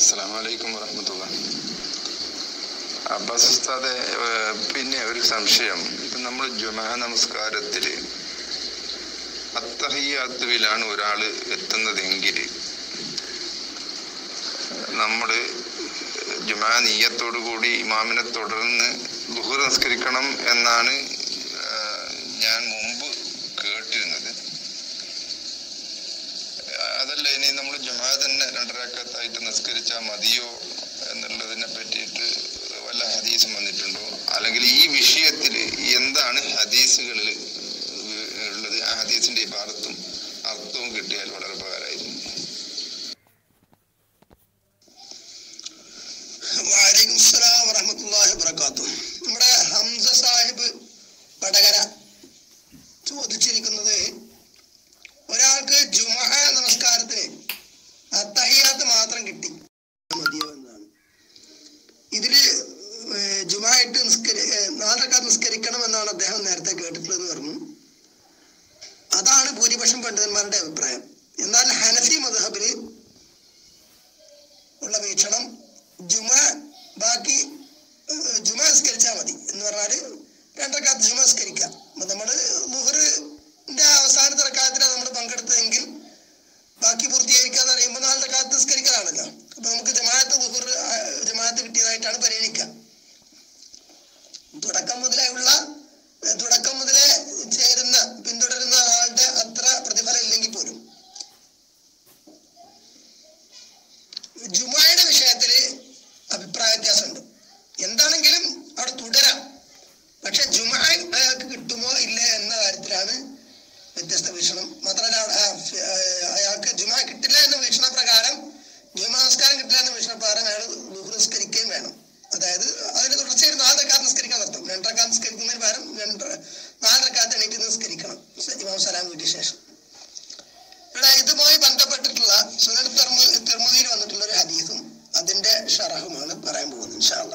അസ്സാം വലൈക്കും വറഹമത്തുള്ള അബ്ബാസ് ഉസ്താദെ ഏഹ്, പിന്നെ ഒരു സംശയം ഇപ്പം നമ്മൾ ജുമാ നമസ്കാരത്തിൽ അത്തഹിയാത്തുവിലാണ് ഒരാൾ എത്തുന്നതെങ്കിൽ നമ്മൾ ജുമാ നീയത്തോടു കൂടി ഇമാമിനെ തുടർന്ന് ദുഹർ നിസ്കരിക്കണം എന്നാണ് ഏഹ്, ഞാൻ മുമ്പ് കേട്ടിരുന്നത് അതല്ല ഇനി നമ്മൾ ജുമാ തന്നെ രണ്ടരക്കത്തായിട്ട് നിസ്കരിച്ചാൽ മതിയോ എന്നുള്ളതിനെ പറ്റിയിട്ട് വല്ല ഹദീസും വന്നിട്ടുണ്ടോ അല്ലെങ്കിൽ ഈ വിഷയത്തിൽ എന്താണ് ഹദീസുകളിൽ ഉള്ളത് ആ ഹദീസിന്റെ ഇബാറത്തും അർത്ഥവും കിട്ടിയാൽ വളരെ ഉപകാരമായിരുന്നു വലൈക്കും സ്സലാം വറഹ്മത്തുള്ളാഹി വബറകാതുഹു നമ്മുടെ ഹംസ സാഹിബ് വടകര ചോദിച്ചിരിക്കുന്നത് ഒരാൾക്ക് ജുമഅ നമസ്കാരത്തിന് അത്തഹിയാത്ത് മാത്രം കിട്ടി മതിയോ എന്നാണ് ഇതില് ഏർ ജുമഅയിട്ട് നിസ്കരി ഏർ നാല് റക്അത്ത് നിസ്കരിക്കണം എന്നാണ് അദ്ദേഹം നേരത്തെ കേട്ടിട്ടുള്ളതെന്ന് പറഞ്ഞു അതാണ് ഭൂരിപക്ഷം പണ്ഡിതന്മാരുടെ അഭിപ്രായം എന്നാൽ ഹനഫി മദ്ഹബില് ഉള്ള വീക്ഷണം ജുമ ബാക്കി ഏഹ്, ജുമ നിസ്കരിച്ചാൽ മതി എന്ന് പറഞ്ഞാല് രണ്ടരക്കാലത്ത് ജുമ നിസ്കരിക്കാം അപ്പൊ നമ്മള് മുഹറിന്റെ അവസാനത്തെ റക്കാലത്തിലാണ് നമ്മൾ പങ്കെടുത്തതെങ്കിൽ ബാക്കി പൂർത്തീകരിക്കാന്ന് പറയുമ്പോൾ നാളത്തെ കാലത്ത് നിസ്കരിക്കലാണല്ലോ അപ്പൊ നമുക്ക് ജമാഅത്ത് മുഹർ ജമാഅത്ത് കിട്ടിയതായിട്ടാണ് പരിഗണിക്കുക തുടക്കം മുതലുള്ള ഏഹ്, തുടക്കം മുതലേ ചേരുന്ന പിന്തുടരുന്ന ആളുടെ അത്ര പ്രതിഫലം ഇല്ലെങ്കിൽ പോലും ജുമായുടെ വിഷയത്തില് അഭിപ്രായ വ്യത്യാസമുണ്ട് എന്താണെങ്കിലും അവിടെ തുടരാം പക്ഷെ ജുമ അയാൾക്ക് കിട്ടുമോ ഇല്ല എന്ന കാര്യത്തിലാണ് വ്യത്യസ്ത വീക്ഷണം മാത്രമല്ല അവിടെ, ആ, ഫ- ആ, അയാൾക്ക് ജുമ കിട്ടില്ല എന്ന വീക്ഷണ പ്രകാരം ജുമ നമസ്കാരം കിട്ടില്ല എന്ന വീക്ഷണ പ്രകാരം അയാൾ ദുഹ് നിസ്കരിക്കുകയും വേണം അതായത് അതിന് തുടർച്ചയായി നാല് റക്കാത്ത് നിസ്കരിക്കാൻ നിർത്തും രണ്ടരക്കാത്ത് നിസ്കരിക്കുന്നതിന് പകരം രണ്ട് നാല് റക്കാത്ത് എണീറ്റ് നിസ്കരിക്കണം ഇമാം സലാം വീട്ടിയ ശേഷം ഇവിടെ ഇതുമായി ബന്ധപ്പെട്ടിട്ടുള്ള സുനൽ തിർമുദിയിൽ വന്നിട്ടുള്ള ഒരു ഹദീസും അതിന്റെ ഷറഹുമാണ് പറയാൻ പോകുന്നത് ഇൻഷാല്ല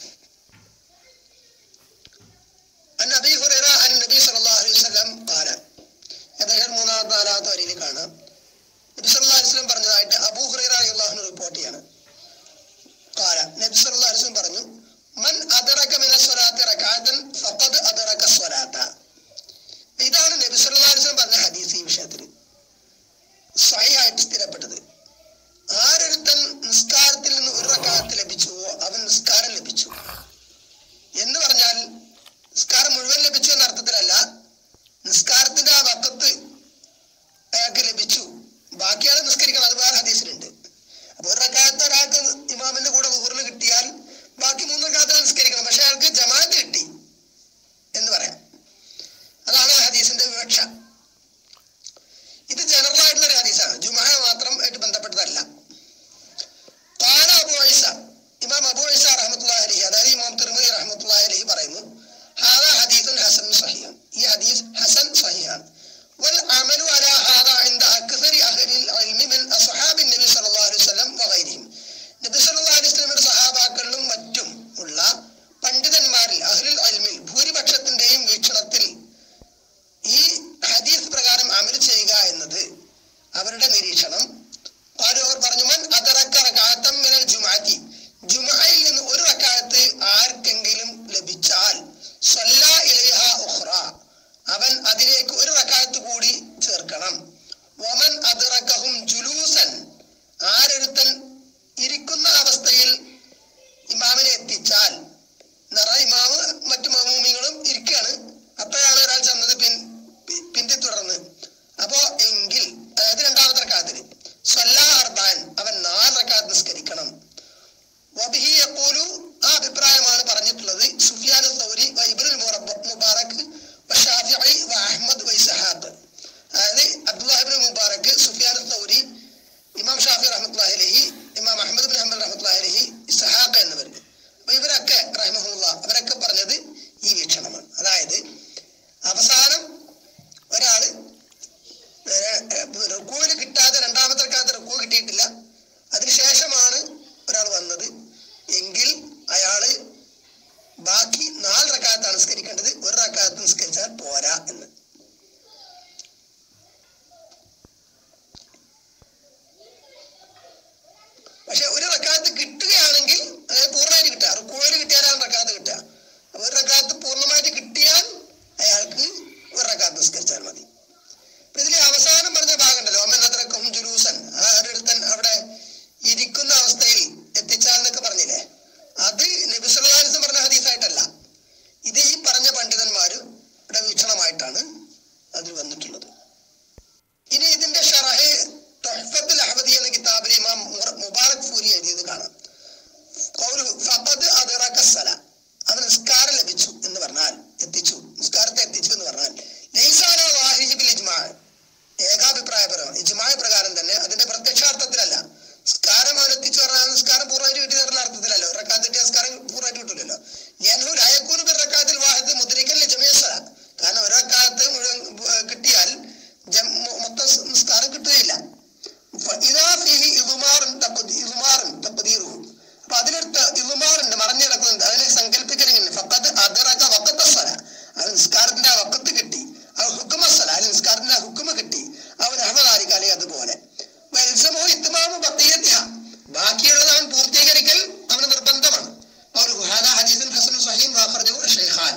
അൻ അബീ ഹുറൈറ അൻ നബി സല്ലല്ലാഹു അലൈഹി വസല്ലം ഖാല ഏകദേശം മൂന്നാമത്തെ നാലാമത്തെ വരിയിൽ കാണാം നബി സല്ലല്ലാഹു അലൈഹി വസല്ലം പറഞ്ഞതായിട്ട് അബൂ ഹുറൈറ റളിയല്ലാഹു അൻഹു റിപ്പോർട്ട് ചെയ്യാണ് ഖാല നബി സല്ലല്ലാഹു അലൈഹി വസല്ലം പറഞ്ഞു മൻ അദറക മിന സ്വലാത്തി റകഅതൻ ഫഖദ് അദറക സ്വലാത്ത ഇതാണ് നബി സല്ലല്ലാഹു അലൈഹി വസല്ലം പറഞ്ഞ ഹദീസ് ഈ വിഷയത്തിൽ സ്വയായിട്ട് സ്ഥിരപ്പെട്ടത് ആരൊരുത്തൻ നിസ്കാരത്തിൽ നിന്ന് ഒരു റക്കാത്ത് ലഭിച്ചുവോ അവൻ നിസ്കാരം ലഭിച്ചു എന്ന് പറഞ്ഞാൽ നിസ്കാരം മുഴുവൻ ലഭിച്ചു എന്ന അർത്ഥത്തിലല്ല നിസ്കാരത്തിന്റെ ആ വക്കത്ത് അയാൾക്ക് ലഭിച്ചു ബാക്കിയാൾ നിസ്കരിക്കണം അത് വേറെ ഹദീസിലുണ്ട് അപ്പൊ ഒരു റക്കാത്ത് ഒരാൾക്ക് ഇമാമിന്റെ കൂടെ ഊറിന് കിട്ടിയാൽ ബാക്കി മൂന്ന് റക്കാത്ത് നിസ്കരിക്കണം പക്ഷെ അയാൾക്ക് ജമാഅത്ത് കിട്ടി എന്ന് പറയാം അതാണ് ആ ഹദീസിന്റെ വിവക്ഷ ഇത് ജനറൽ ആയിട്ടുള്ള ഒരു ഹദീസാണ് ജുമാ മാത്രം ആയിട്ട് ബന്ധപ്പെട്ടതല്ല قال അബു ഐസ ഇമാം അബു ഐസ റഹ്മത്തുള്ളാഹി അലൈഹി അതായത് ഇമാം തിർമിദി റഹ്മത്തുള്ളാഹി അലൈഹി പറയുന്നു ഹാദാ ഹദീസുൻ ഹസൻ സഹിഹാൻ ഈ ഹദീസ് ഹസൻ സഹിഹാൻ والعمل على هذا عند أكثر أهل العلم من أصحاب النبي صلى الله عليه وسلم وغيرهم നബി സല്ലല്ലാഹു അലൈഹി വസല്ലമയുടെ സഹാബാക്കളിലും മറ്റും ഉള്ള പണ്ഡിതന്മാരിൽ അഹ്ലുൽ അൽമിൽ ഭൂരിപക്ഷത്തിന്റെയും വീക്ഷണത്തിൽ ഈ ഹദീസ് പ്രകാരം അമൽ ചെയ്യുക എന്നത് അവരുടെ നിരീക്ഷണം ആരും അവർ പറഞ്ഞു മൻ അതറക്ക റകാത്തം മിനൽ ജുമാറ്റി ജുമയിൽ നിന്ന് ഒരു റക്കാത്ത് ആർക്കെങ്കിലും ലഭിച്ചാൽ സ്വല്ലാ ഇലൈഹ ഉഖ്റ അവൻ അതിലേക്ക് ഒരു റക്കാത്ത് കൂടി ചേർക്കണം വമൻ അതറക്കഹും ജുലൂസൻ ആരൊരുത്തൻ ഇരിക്കുന്ന അവസ്ഥയിൽ ഇമാമിനെ എത്തിച്ചാൽ നിറ ഇമാമ് മറ്റു മഹൂമികളും ഇരിക്കുകയാണ് അപ്പോഴാണ് ഒരാൾ ചെന്നത് പിൻ പി- പിന്തി തുടർന്ന് അപ്പോ എങ്കിൽ അതായത് രണ്ടാമത്തെ കാതിൽ സ്വല്ലാ അർബാൻ അവൻ നാല് ഫഇദാ ഫീഹി ഇദ്മാറുൻ തഖദി ഇദ്മാറുൻ തഖദീറുഹു അപ്പൊ അതിലെടുത്ത ഇദ്മാറുണ്ട് മറഞ്ഞു കിടക്കുന്നുണ്ട് അതിനെ സങ്കല്പിക്കണമെങ്കിൽ ഫഖദ് അദറക വഖത്ത സ്വല അത് നിസ്കാരത്തിന്റെ ആ വക്കത്ത് കിട്ടി അത് ഹുക്കുമ സ്വല അതിന് നിസ്കാരത്തിന്റെ ആ ഹുക്കുമ കിട്ടി അവൻ അഹമ്മദാരിക്കാലി അതുപോലെ വൽസമോ ഇത്മാമു ബഖിയത്തിഹ ബാക്കിയുള്ളത് അവൻ പൂർത്തീകരിക്കൽ അവന് നിർബന്ധമാണ് അവർ ഹാദാ ഹദീസുൻ ഹസനു സഹീഹ് വാഖർജഹു ഷൈഖാൻ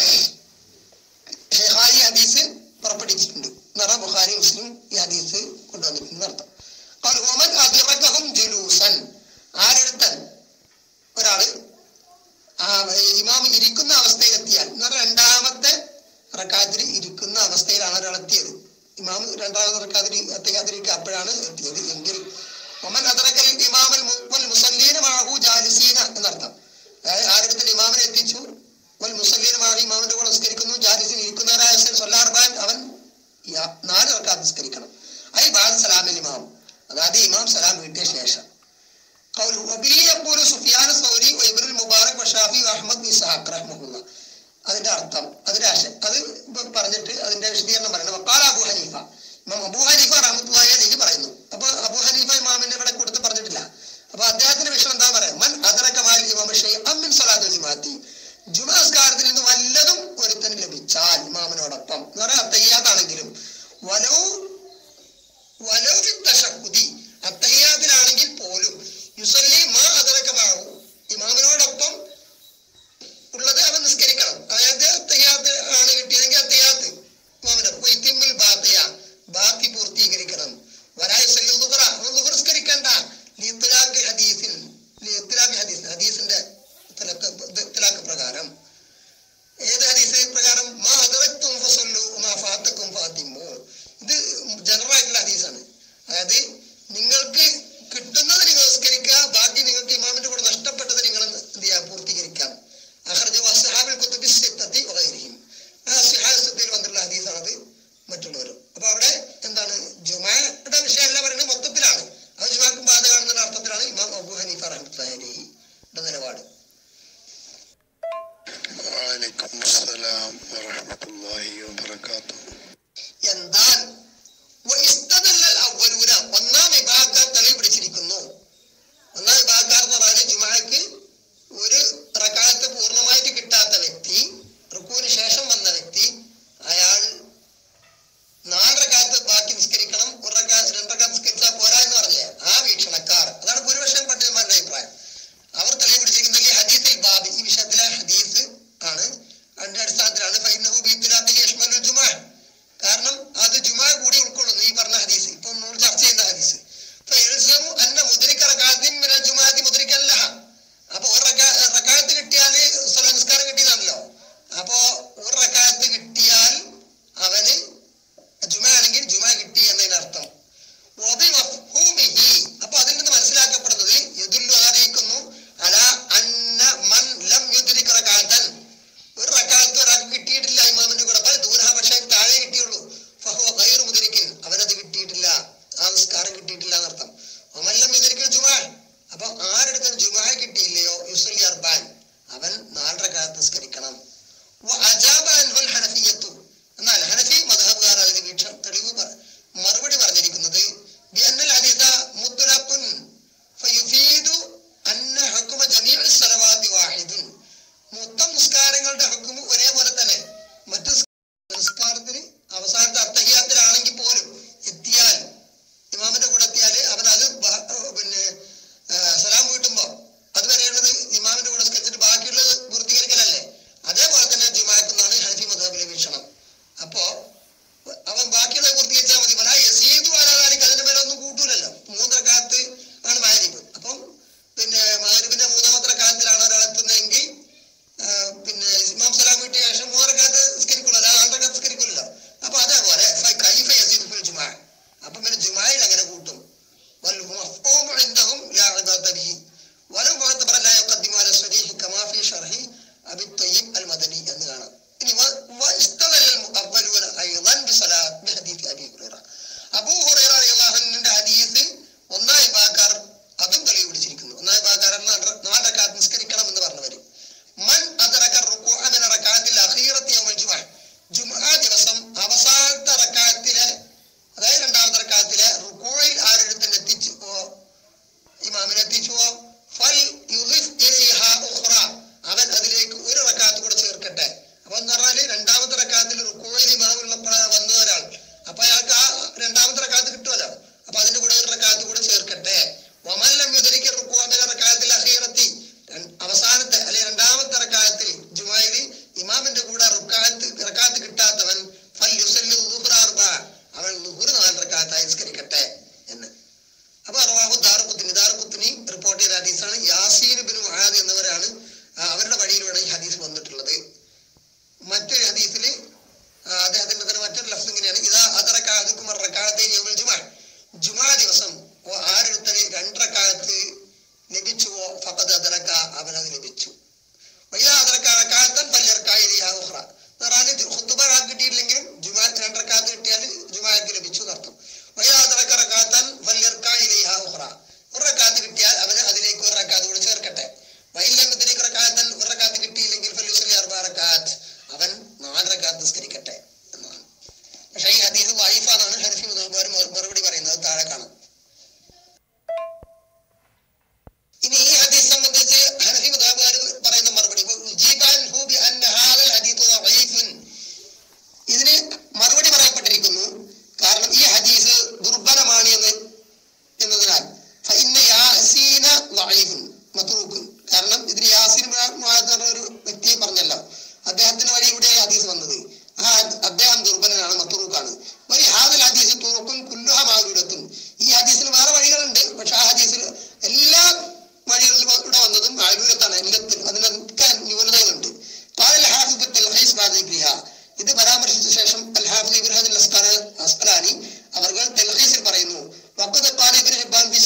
ഷെയ്ഖാനി ഹദീസ് പുറപ്പെടുവിച്ചിട്ടുണ്ട് എന്ന് പറഞ്ഞാൽ ബുഖാരി മുസ്ലിം ഈ ഹദീസ് കൊണ്ടുവന്നിട്ടുണ്ട് അർത്ഥം قال ومن أدركهم جلوسا ആരെടുത്തൻ ഒരാള് ആ ഇമാം ഇരിക്കുന്ന അവസ്ഥയിലെത്തിയാൽ എന്ന് പറഞ്ഞാൽ രണ്ടാമത്തെ റക്കാത്തിൽ ഇരിക്കുന്ന അവസ്ഥയിലാണ് ഒരാൾ എത്തിയത് ഇമാം രണ്ടാമത്തെ റക്കാത്തിൽ എത്തിക്കാതിരിക്കുക അപ്പോഴാണ് എത്തിയത് എങ്കിൽ ഒമൻ അതറക്കൽ ഇമാമൽ വൽ മുസല്ലീന മാഹു ജാലിസീന എന്നർത്ഥം അതായത് ആരെടുത്തൽ ഇമാമിനെ എത്തിച്ചു വൽ മുസല്ലീന മാഹു ഇമാമിന്റെ കൂടെ നിസ്കരിക്കുന്നു ജാലിസിന് ഇരിക്കുന്നവരായ സൊല്ലാർബാൻ അവൻ യാ- നാല് റക്കാത്ത് നിസ്കരിക്കണം ഐ ബാദ് സലാമിൽ ഇമാം അതായത് ഇമാം സലാം വീട്ടിയ ശേഷം قوله وبه يقول سفيان الثوري وابن المبارك وشافعي واحمد بن اسحاق رحمه الله അതിന്റെ അർത്ഥം അതിന്റെ ആശയം അത് ഇപ്പൊ പറഞ്ഞിട്ട് അതിന്റെ വിശദീകരണം പറയുന്നത് വക്കാല അബു ഹനീഫ ഇമാം അബു ഹനീഫ റഹ്മത്തുള്ളാഹി അലൈഹി പറയുന്നു അപ്പൊ അബു ഹനീഫ ഇമാമിന്റെ ഇവിടെ കൊടുത്ത് പറഞ്ഞിട്ടില്ല അപ്പൊ അദ്ദേഹത്തിന്റെ വിഷയം എന്താ പറയാ മൻ അദറക മാൽ ഇമാം ഷൈഅൻ മിൻ സ്വലാത്തുൽ ജുമാഅത്തി ജുമാ നിസ്കാരത്തിൽ നിന്ന് വല്ലതും ഒരുത്തന് ലഭിച്ചാൽ ഇമാമിനോടൊപ്പം എന്ന് പറയാൻ അത്തയ്യാത്താണെങ്കിലും വലോ വലോ ഫി തശഹുദി അത്തഹിയാത്തിലാണെങ്കിൽ പോലും യുസല്ലി മാ അദറകമാവും ഇമാമിനോടൊപ്പം ഉള്ളത് അവൻ നിസ്കരിക്കണം അതായത് അത്തഹിയാത്ത് ആണ് കിട്ടിയതെങ്കിൽ അത്തഹിയാത്ത് ഇമാമിന്റെ വൈത്തിമ്മുൽ ബാത്തിയ ബാത്തി പൂർത്തീകരിക്കണം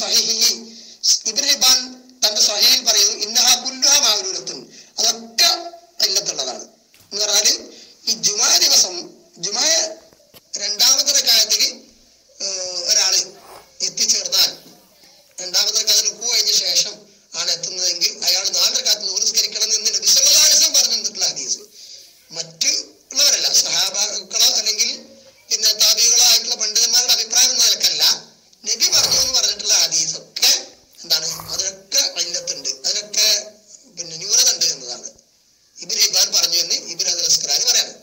സ്വഹീഹി ഇബ്നു ഹിബ്ബാൻ തന്റെ സ്വഹീഹിൽ പറയുന്നു ഇന്നഹ കുല്ലുഹ മാവലൂലത്തുൻ അതൊക്കെ ഇല്ലത്തുള്ളതാണ് എന്ന് പറഞ്ഞാല് ഈ ജുമാ ദിവസം ജുമാ രണ്ടാമത്തെ റക്കായത്തിൽ ഒരാള് എത്തിച്ചേർന്നാൽ രണ്ടാമത്തെ റക്കാത്തിൽ റുക്കു കഴിഞ്ഞ ശേഷം ആണ് എത്തുന്നതെങ്കിൽ അയാൾ നാല് റക്കാത്ത് നൂറുസ്കരിക്കണം എന്ന് നബി സല്ലല്ലാഹു അലൈഹി വസല്ലം പറഞ്ഞു തന്നിട്ടുള്ള ഹദീസ് മറ്റ് ഉള്ളവരല്ല സഹാബാക്കളോ അല്ലെങ്കിൽ പിന്നെ താബികളോ ആയിട്ടുള്ള പണ്ഡിതന്മാരുടെ അഭിപ്രായം എന്ന നിലക്കല്ല നബി പറഞ്ഞു എന്ന് പറഞ്ഞിട്ടുള്ള ഹദീസ് ഒക്കെ എന്താണ് അതിനൊക്കെ അല്ലത്തുണ്ട് അതിനൊക്കെ പിന്നെ ന്യൂനത ഉണ്ട് എന്നതാണ് ഇബിൻ ഹിബാൻ പറഞ്ഞു എന്ന് ഇബിൻ ഹദർ അസ്കറാനി പറയാണ്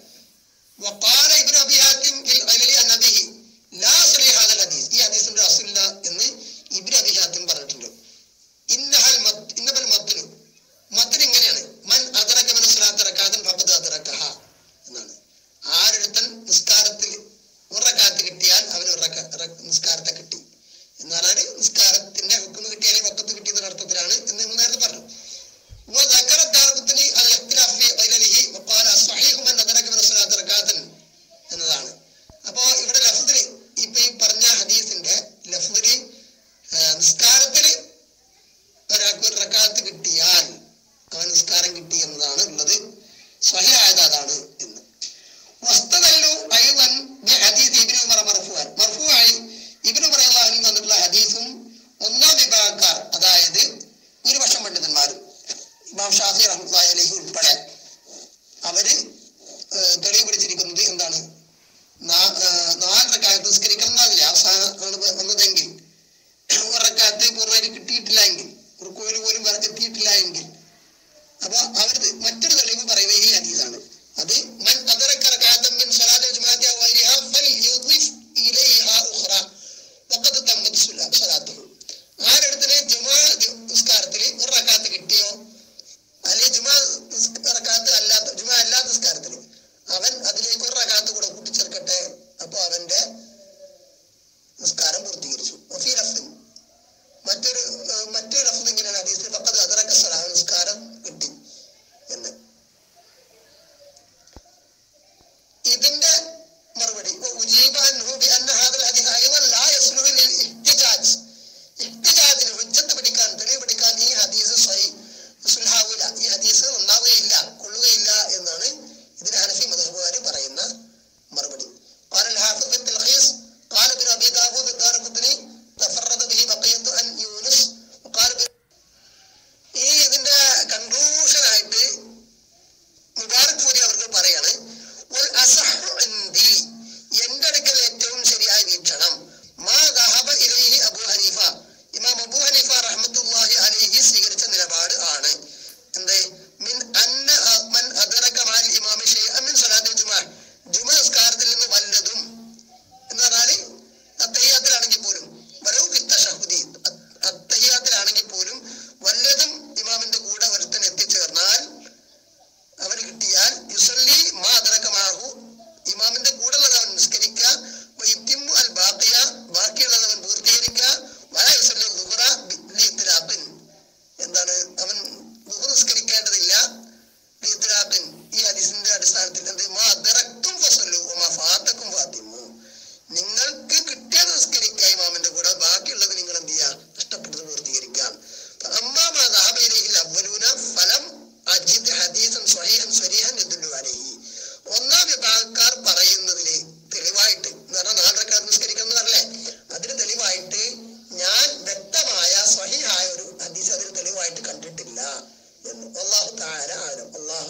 وقال ابن ابي حاتم في العلل عن ابيه لا صحيح هذا الحديث ഈ ഹദീസിന്റെ അസുല്ല എന്ന് ഇബ്നു അബി ഹാത്തിം പറഞ്ഞിട്ടുണ്ട് ഇന്നഹൽ മത്ത് ഇന്നബൽ മത്നു മത്തിന് ഇങ്ങനെയാണ് മൻ അദറക മിന സ്വലാത്ത് റകാതൻ ഫഖദ് അദറകഹ എന്നാണ് ആരൊരുത്തൻ നിസ്കാരത്തിൽ ഒരു റകാത്ത് കിട്ടിയാൽ അവന് ഒരു റക- റ- നിസ്കാരത്തെ കിട്ടി എന്നാലാണ് നിസ്കാരത്തിന്റെ ഹുക്കുമ കിട്ടിയാലേ വക്കത്ത് കിട്ടിയെന്ന അർത്ഥത്തിലാണ് എന്ന് നമ്മൾ നേരത്തെ പറഞ്ഞു وذكر الدارقطني الاختلاف في علله وقال الصحيح من أدرك من الصلاة ركعة എന്നതാണ് അപ്പോ ഇവിടെ ലഫ്ദില് ഇപ്പൊ ഈ പറഞ്ഞ ഹദീസിന്റെ ലഫ്ദില് നിസ്കാരത്തില് ഒരാൾക്ക് ഒരു റക്കാത്ത് കിട്ടിയാൽ അവൻ നിസ്കാരം കിട്ടി എന്നതാണ് ഉള്ളത് സ്വഹിയായത് അതാണ് എന്ന് വസ്തദല്ലു അയ്വൻ ബി ഹദീസ് ഇബ്നു ഉമർ മർഫൂഅൻ മർഫൂആയി ഇബ്നു ഉമർ റളിയല്ലാഹു അൻഹു വന്നിട്ടുള്ള ഹദീസും ഒന്നാം വിഭാഗക്കാർ അതായത് ഭൂരിപക്ഷം പണ്ഡിതന്മാരും ഇമാം ഷാഫി റഹ്മത്തുള്ളാഹി അലൈഹി ഉൾപ്പെടെ അവര് ഏഹ്, തെളിവ് പിടിച്ചിരിക്കുന്നത് എന്താണ് നാ- ഏഹ്, നാല് റക്കാത്ത് നിസ്കരിക്കണം എന്നല്ല അവസാനം ആണ് വന്നതെങ്കിൽ ഒരു റക്കാത്ത് പൂർണ്ണമായിട്ട് കിട്ടിയിട്ടില്ല എങ്കിൽ റുക്കോയിൽ പോലും വര- എത്തിയിട്ടില്ല എങ്കിൽ അപ്പൊ അവർ മറ്റൊരു തെളിവ് പറയുന്നത് ഈ ഹദീസാണ് അത് മൻ അദറക റകഅത്തൻ മിൻ സ്വലാത്തിൽ ജുമാഅത്തി ഔ ഗൈരിഹാ ഫൽയുദിഫ് ഇലൈഹാ ഉഖ്റ വഖദ് തമ്മത് സ്വലാ- സ്വലാത്തുഹു ആരെടുത്തിന് ജുമാ ദി- നിസ്കാരത്തിൽ ഒരു റക്കാത്ത് കിട്ടിയോ അല്ലെങ്കിൽ ജുമാ നിസ്ക- റക്കാത്ത് അല്ലാത്ത ജുമാ അല്ലാത്ത നിസ്കാരത്തിൽ അവൻ അതിലേക്ക് ഒരു റക്കാത്ത് കൂടെ കൂട്ടിച്ചേർക്കട്ടെ അപ്പൊ അവന്റെ നിസ്കാരം പൂർത്തീകരിച്ചു വഫീ ലഫ്ദിൻ മറ്റൊരു ഏഹ്, മറ്റൊരു ലഫ്ദ് ഇങ്ങനെയാണ് ഹദീസിൽ ഫഖദ് അദറക സ്വലാ നിസ്കാരം കിട്ടി എന്ന് ഇതിന്റെ മറുപടി ഉജീബ അൻഹു ബിഅന്ന ഹാദൽ ഹദീസ് അയ്വൻ ലാ യസ്ലുഹു ലിൽ ഇഹ്തിജാജ് ഇഹ്തിജാജിന് ഹുജ്ജത്ത് പിടിക്കാൻ തെളിവ് പിടിക്കാൻ ഈ ഹദീസ് സ്വഹീ സുൽഹാവൂല ഈ ഹദീസ് നന്നാവുകയില്ല കൊള്ളുകയില്ല എന്നാണ് ഇതിന് ഹനഫി മതഹബുകാർ പറയുന്ന മറുപടി قال الحافظ في التلخيص قال ابن ابي داود الدارقطني تفرد به بقية عن يونس وقال ابن ഈ ഇതിന്റെ കൺക്ലൂഷൻ ആയിട്ട് മുബാറക് പൂരി അവർക്ക് പറയാണ് "വൽ അസഹ്ഹു ഇൻദി", എന്റെ അടുക്കൽ ഏറ്റവും ശരിയായ വീക്ഷണം മാ ദഹബ ഇലൈഹി അബൂ ഹനീഫ ഇമാം അബൂ ഹനീഫ റഹ്മത്തുള്ളാഹി അലൈഹി സ്വീകരിച്ച നിലപാട് ആണ് എന്ത് മിൻ അന്ന അ- മൻ അദറക മാൽ ഇമാമി ഷൈഅൻ മിൻ സ്വലാത്തിൽ ജുമാ ജുമാ നിസ്കാരത്തിൽ നിന്ന് വല്ലതും എന്ന് പറഞ്ഞാല് അത്തഹിയാത്തിലാണെങ്കിൽ പോലും വലവും ഫിത്തഷഹുദി അത്തഹിയാത്തിലാണെങ്കിൽ പോലും വല്ലതും ഇമാമിന്റെ കൂടെ ഒരുത്തൻ എത്തിച്ചേർന്നാൽ അവന് കിട്ടിയാൽ യുസല്ലി മാ അദറകമാഹു ഇമാമിന്റെ കൂടെ ഉള്ളത് അവൻ നിസ്കരിക്കുക വൈത്തിമു അൽ ബാക്കിയ ബാക്കിയുള്ളത് അവൻ പൂർത്തീകരിക്കുക വല യുസല്ലി ദുഹറ ബി ഇത്തിലാഖിൻ എന്താണ് അവൻ ദുഹർ നിസ്കരിക്കേണ്ടതില്ല ബി ഇത്തിലാഖിൻ ഈ ഹദീസിന്റെ അടിസ്ഥാനത്തിൽ എന്ത് മാ അദറക്തും ഫസല്ലു വമാ ഫാത്തക്കും ഫാത്തിമു നിങ്ങൾക്ക് കിട്ടിയത് നിസ്കരിക്കുക ഇമാമിന്റെ കൂടെ ബാക്കിയുള്ളത് നിങ്ങൾ എന്ത് ചെയ്യുക നഷ്ടപ്പെട്ടത് പൂർത്തീകരിക്കാം فأما ما ذهب إليه الأولون فلم أجد حديثا صحيحا صريحا يدل عليه ഒന്നാം വിഭാഗക്കാർ പറയുന്നതില് തെളിവായിട്ട് എന്ന് പറഞ്ഞാൽ നാലരക്കാർ നിസ്കരിക്കണം എന്ന് പറഞ്ഞല്ലേ അതിന് തെളിവായിട്ട് ഞാൻ വ്യക്തമായ സ്വഹിഹായ ഒരു ഹദീസ് അതിന് തെളിവായിട്ട് കണ്ടിട്ടില്ല എന്ന് അള്ളാഹു താര ആരം അള്ളാഹു